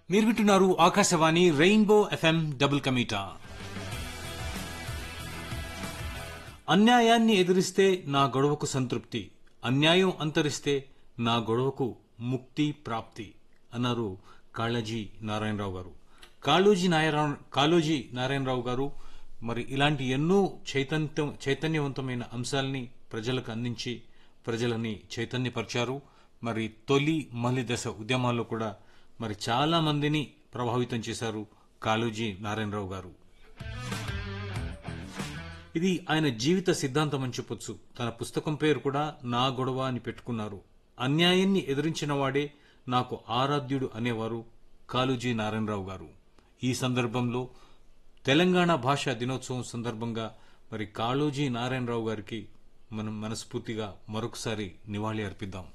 మీరు వింటున్నారు Akashvani rainbow FM డబుల్ కమీటా అన్యాయాన్ని ఎదిరిస్తే నా గొడవకు సంతృప్తి అన్యాయం అంతరిస్తే నా గొడవకు ముక్తి ప్రాప్తి అన్నారు కాళోజీ నారాయణరావు గారు కాళోజీ నారాయణ కాళోజీ నారాయణరావు గారు మరి ఇలాంటి ఎన్నో చైతన్యం చైతన్యవంతమైన అంశాల్ని ప్రజలకు అందించి ప్రజలని చైతన్యపరిచారు మరి తొలి మలి దశ ఉద్యమాల్లో కూడా మరి చాలా మందిని ప్రభావితం చేశారు కాళోజీ నారాయణరావు గారు ఇది ఆయన జీవిత సిద్ధాంతం అని చెప్పొచ్చు తన పుస్తకం పేరు కూడా నా గొడవ అని పెట్టుకున్నారు అన్యాయాన్ని ఎదిరించిన వాడే నాకు ఆరాధ్యుడు అనేవారు కాళోజీ నారాయణరావు గారు ఈ సందర్భంలో తెలంగాణ భాషా దినోత్సవం సందర్భంగా మరి కాళోజీ నారాయణరావు గారికి మనం మనస్ఫూర్తిగా మరొకసారి నివాళి అర్పిద్దాం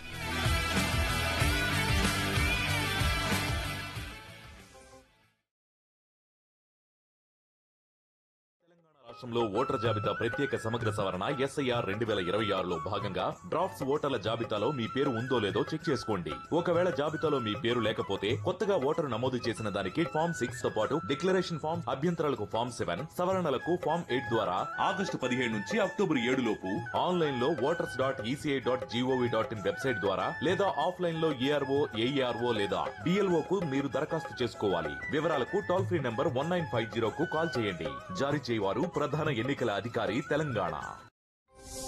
రాష్ట్రంలో ఓటర్ జాబితా ప్రత్యేక సమగ్ర సవరణ ఎస్ఐఆర్ రెండు వేల ఇరవై ఆరులో భాగంగా డ్రాఫ్ట్స్ ఓటర్ల జాబితాలో మీ పేరు ఉందో లేదో చెక్ చేసుకోండి ఒకవేళ జాబితాలో మీ పేరు లేకపోతే కొత్తగా ఓటరు నమోదు చేసిన దానికి ఫామ్ సిక్స్ తో పాటు డిక్లరేషన్ ఫామ్ అభ్యంతరాలకు ఫామ్ సెవెన్ సవరణలకు ఫామ్ ఎయిట్ ద్వారా ఆగస్టు పదిహేడు నుంచి అక్టోబర్ ఏడు లోపు ఆన్లైన్ లో voters dot ECI dot gov dot in website ద్వారా లేదా ఆఫ్లైన్ లో ఏఆర్ఓ ఏఈఆర్ఓ లేదా డిఎల్ఓ కు మీరు దరఖాస్తు చేసుకోవాలి వివరాలకు toll free number one nine five zero కు కాల్ చేయండి జారీ చేయవారు ప్రధాన ఎన్నికల అధికారి తెలంగాణ